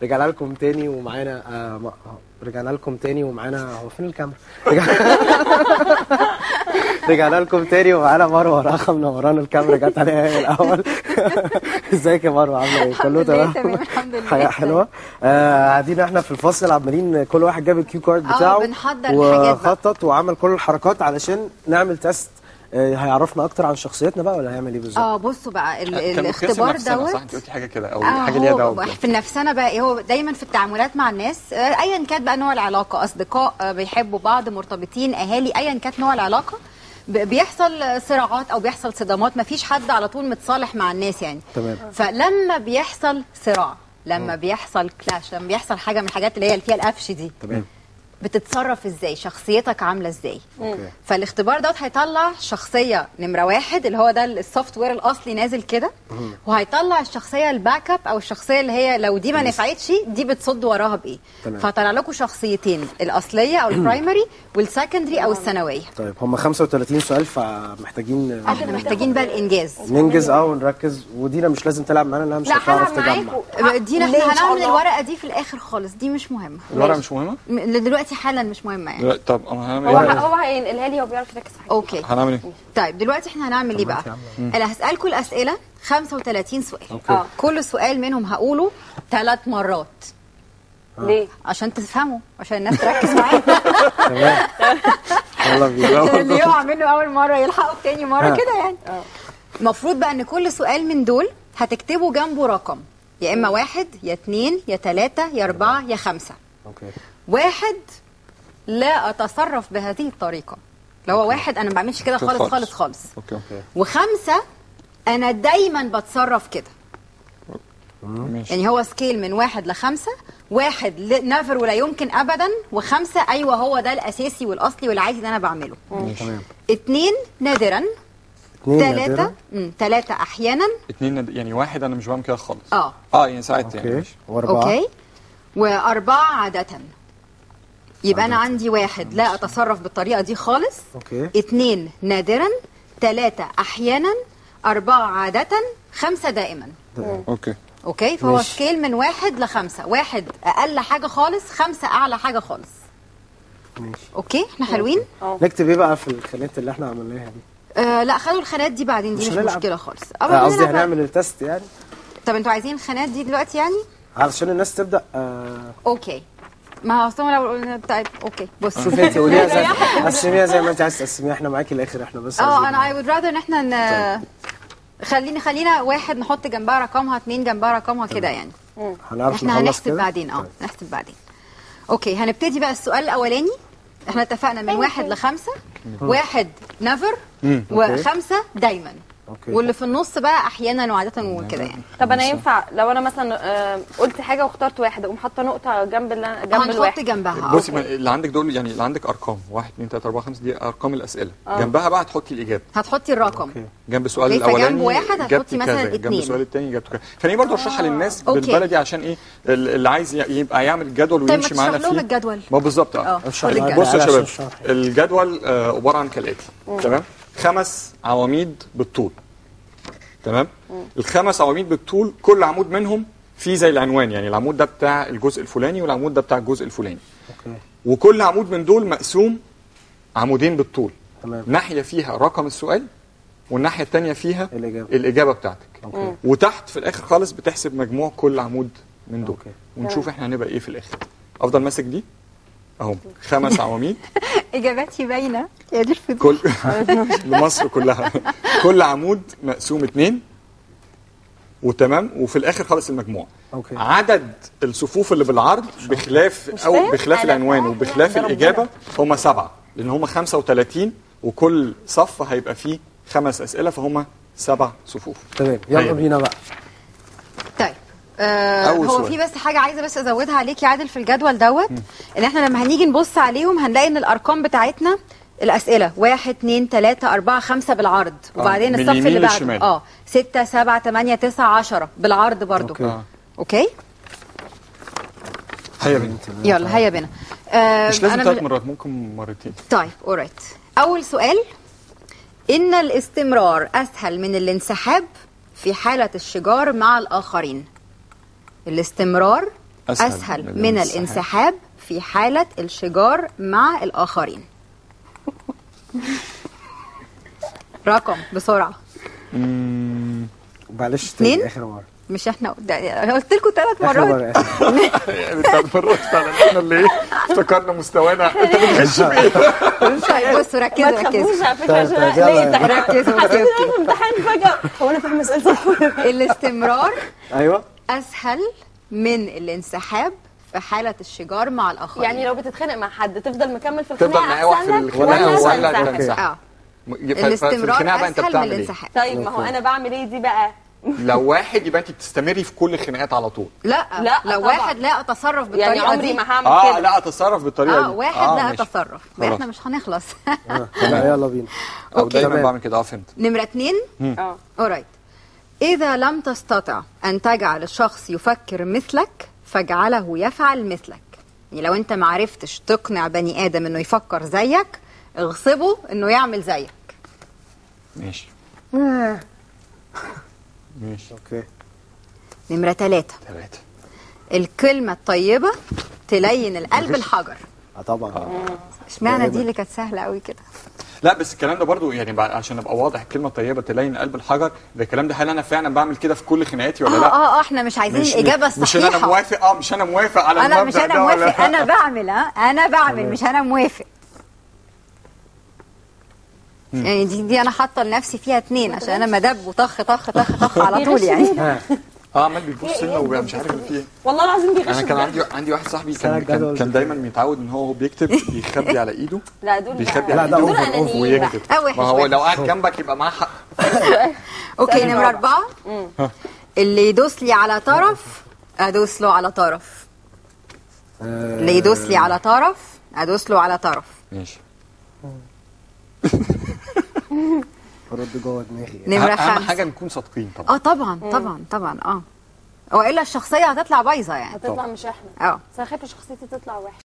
رجعنا لكم تاني ومعانا آه ما- رجعنا لكم تاني ومعانا هو فين الكاميرا؟ رجع- رجعنا لكم تاني ومعانا مروه رخم منورانا الكاميرا جت عليها هي الاول ازيك يا مروه عامله ايه؟ كله لله، تمام؟ تمام، الحمد لله. حياه حلوه آه، قاعدين احنا في الفصل عمالين كل واحد جاب الكيو كارد اه، بتاعه بنحضر الحاجات بقى. وخطط وعمل كل الحركات علشان نعمل تيست آه، هيعرفنا اكتر عن شخصيتنا بقى ولا هيعمل ايه بالظبط؟ اه بصوا بقى ال- كان بيتكسر الاختبار نفسنا، دوت صح انت قلتي حاجه كده او آه، حاجه ليها هو دعوه بكده. في نفسنا بقى ايه هو دايما في التعاملات مع الناس آه، ايا كانت بقى نوع العلاقه اصدقاء آه، بيحبوا بعض مرتبطين اهالي ايا كانت نوع العلاقه ب- بيحصل آه، صراعات او بيحصل صدامات ما فيش حد على طول متصالح مع الناس يعني تمام. فلما بيحصل صراع لما بيحصل كلاش لما بيحصل حاجه من الحاجات اللي هي اللي فيها القفش دي تمام بتتصرف ازاي شخصيتك عامله ازاي أوكي. فالاختبار دوت هيطلع شخصيه نمره واحد اللي هو ده السوفت وير الاصلي نازل كده وهيطلع الشخصيه الباك اب او الشخصيه اللي هي لو دي ما نفعتش دي بتصد وراها بايه تمام. فطلع لكم شخصيتين الاصليه او البرايمري والسكندري او الثانويه طيب هم 35 سؤال فمحتاجين آه، احنا محتاجين بقى الانجاز ننجز اه ونركز ودينا مش لازم تلعب معانا لانها مش لا هتعرف هلعب تجمع معاكم دينا ليه احنا إن شاء هنعمل الله؟ الورقه دي في الاخر خالص دي مش مهمه الورقه مش مهمه؟ م- دلوقتي حالا مش مهمه يعني لا، طب أما هنعمل هو ايه؟ هو هينقلها لي هو بيعرف يركز في حاجه اوكي هنعمل ايه؟ طيب دلوقتي احنا هنعمل ايه بقى؟ انا هسألكم الأسئلة 35 سؤال أوكي. اه كل سؤال منهم هقوله ثلاث مرات ليه؟ عشان تفهموا عشان الناس تركز معايا تمام يلا بينا عشان اللي يقع منه أول مرة يلحقه تاني مرة ها. كده يعني المفروض بقى إن كل سؤال من دول هتكتبوا جنبه رقم يا إما واحد يا اتنين يا تلاتة يا أربعة يا خمسة اوكي واحد لا أتصرف بهذه الطريقة لو هو واحد أنا ما بعملش كده خالص خالص. خالص خالص اوكي وخمسة أنا دايما بتصرف كده ماشي يعني هو سكيل من واحد لخمسة واحد نيفر ولا يمكن أبدا وخمسة أيوة هو ده الأساسي والأصلي والعادي اللي أنا بعمله تمام اتنين نادرا اثنين تلاتة نادرة. مم، تلاتة أحيانا اتنين ند- يعني واحد انا مش بعمل كده خالص اه اه يعني ساعات يعني اوكي ماشي. واربعة أوكي وأربعة عادة يبقى أنا عندي واحد لا أتصرف بالطريقة دي خالص اوكي اتنين نادرا تلاتة أحيانا أربعة عادة خمسة دائما اوكي اوكي فهو ماشي. سكيل من واحد لخمسة واحد اقل حاجة خالص خمسة اعلى حاجة خالص ماشي اوكي احنا حلوين نكتب ايه بقى في الخانات اللي احنا عملناها دي آه لا خدوا الخانات دي بعدين دي مش مش, هنلعب. مشكلة خالص آه، أبدا قصدي هنلعب. هنعمل التست يعني طب انتوا عايزين الخانات دي دلوقتي يعني علشان الناس تبدا آه اوكي ما هو اصلا لو قلنا طيب اوكي بص شوفي انت قوليها زي قسميها زي ما انت عايز تقسميها احنا معاكي الاخر احنا بس اه عايزين- انا اي وود راذر ان احنا ن... خليني خلينا واحد نحط جنبها رقمها اتنين جنبها رقمها كده يعني هنعرف احنا نخلص هنحسب كده بعدين اه نحسب بعدين اوكي هنبتدي بقى السؤال الاولاني احنا اتفقنا من واحد لخمسة واحد نيفر وخمسة دايما اوكي واللي في النص بقى احيانا وعادة وكده يعني طب انا ينفع لو انا مثلا آه، قلت حاجه واخترت واحد اقوم حاطه نقطه جنب اللي أنا- جنب هنحط الواحد جنبها بصي آه. ما- اللي عندك دول يعني اللي عندك ارقام 1 2 3 4 5 دي ارقام الاسئله جنبها بقى هتحطي الاجابه هتحطي الرقم اوكي جنب السؤال أوكي، فجنب الاولاني واحد هتحطي إجابتي مثلاً كذا، جنب اتنين. السؤال الثاني اجابته كذا خليني برضو اشرحها للناس أوكي. بالبلدي عشان ايه ال- اللي عايز ي- يبقى يعمل جدول طيب ما ويمشي معانا تشرح لهم فيه الجدول ما بالظبط اه اه اشرح قول لنا الجدول. بصوا يا عشان شباب الشرح. الجدول آه، عباره عن كالاتي تمام خمس عواميد بالطول تمام الخمس عواميد بالطول كل عمود منهم فيه زي العنوان يعني العمود ده بتاع الجزء الفلاني والعمود ده بتاع الجزء الفلاني اوكي وكل عمود من دول مقسوم عمودين بالطول تمام ناحيه فيها رقم السؤال والناحيه الثانيه فيها الإجابة. الاجابه بتاعتك اوكي وتحت في الاخر خالص بتحسب مجموع كل عمود من دول أوكي. ونشوف احنا هنبقى ايه في الاخر افضل ماسك دي اهو خمس عواميد اجاباتي باينه يا دي الفضول كل لمصر كلها كل عمود مقسوم اتنين وتمام وفي الاخر خالص المجموع اوكي عدد الصفوف اللي بالعرض بخلاف او فاهم؟ بخلاف أنا العنوان فاهمة. وبخلاف ده ربنا. الاجابه هم سبعه لان هم 35 وكل صف هيبقى فيه خمس اسئله فهم سبع صفوف تمام يلا أيوة. بينا بقى طيب آه أول هو سؤال. في بس حاجه عايزه بس ازودها عليك يا عادل في الجدول دوت ان احنا لما هنيجي نبص عليهم هنلاقي ان الارقام بتاعتنا الاسئله واحد اتنين تلاته اربعه خمسه بالعرض وبعدين من الصف اليمين اللي بعده للشمال. اه سته سبعه تمانيه تسعه عشره بالعرض برضو أوكي. آه. اوكي هيا بنت يلا هيا بنا آه مش لازم أنا ثلاث بال- مرات ممكن مرتين طيب اورايت اول سؤال ان الاستمرار اسهل من الانسحاب في حاله الشجار مع الاخرين الاستمرار اسهل من الانسحاب في حاله الشجار مع الاخرين رقم بسرعه معلش اتنين؟ تاني اخر مره مش احنا ده- انا قلت لكم ثلاث اخر مرات مره آخر. يعني بتاعت مرات فعلا احنا اللي ايه افتكرنا مستوانا انت بتغش فيه طيب بصوا ما ركزوا ركزوا تخافوش على فكره طيب، عشان طيب، انا يلا. لقيت ركزوا حسيت اوكي ان انا في امتحان فجاه هو انا فاهمه السؤال صح ولا لا؟ الاستمرار ايوه اسهل من الانسحاب في حاله الشجار مع الاخرين يعني لو بتتخانق مع حد تفضل مكمل في تفضل الخناقه معاه واحد في احسن لك الخناقه ولا ولا تنسحب؟ تنسحب اه ف- ففي الاستمرار الخناقه بقى انت اسهل من بتعمل ايه؟ الانسحاب طيب ما هو انا بعمل ايه دي بقى لو واحد يبقى انت بتستمري في كل الخناقات على طول لا لا لو طبعا. واحد لا اتصرف بالطريقه يعني عمري دي ما هعمل اه كده لا اتصرف بالطريقه اه دي واحد لا ماشي. تصرف خلاص. احنا مش هنخلص آه، لا يلا بينا او أوكي. دايما تمام. بعمل كده اه فهمت نمرة اتنين اه اورايت إذا لم تستطع أن تجعل الشخص يفكر مثلك فاجعله يفعل مثلك يعني لو أنت معرفتش تقنع بني آدم إنه يفكر زيك اغصبه إنه يعمل زيك ماشي ماشي اوكي نمرة ثلاثة ثلاثة الكلمة الطيبة تلين القلب الحجر اه طبعا اشمعنى دي اللي كانت سهلة قوي كده لا بس الكلام ده برضو يعني بقى عشان ابقى واضح الكلمه الطيبه تلين قلب الحجر ده الكلام ده هل انا فعلا بعمل كده في كل خناقاتي ولا اه لا؟ اه اه احنا مش عايزين مش الإجابة مش انا الصحيحة موافق اه مش انا موافق على انا المبدأ مش انا ده ولا موافق لا. انا بعمل ها انا بعمل مش انا موافق يعني دي دي انا حاطه لنفسي فيها اتنين عشان انا مدب وطخ طخ طخ طخ على طول يعني ها اه عمال بيبص لنا وبقى مش عارف اللي فيه ايه والله العظيم بيغش انا كان بجد. عندي عندي واحد صاحبي سنة كان كان, الجدول كان بتاعي. دايما متعود ان هو بيكتب بيخبي على ايده لا دول بيخبي لا، على ده ايده دول أوفر، انانيين بقى ويكتب أوحش ما هو واحد. لو قاعد جنبك يبقى معاه حق اوكي سؤال نمره رابع. اربعه اللي يدوس لي على طرف ادوس له على طرف اللي يدوس لي على طرف ادوس له على طرف ماشي برد جوه دماغي نمره اهم خمسه حاجه نكون صادقين طبعا اه طبعا طبعا طبعا اه والا الشخصيه هتطلع بايظه يعني هتطلع مش احنا اه بس انا خايفه شخصيتي تطلع وحشه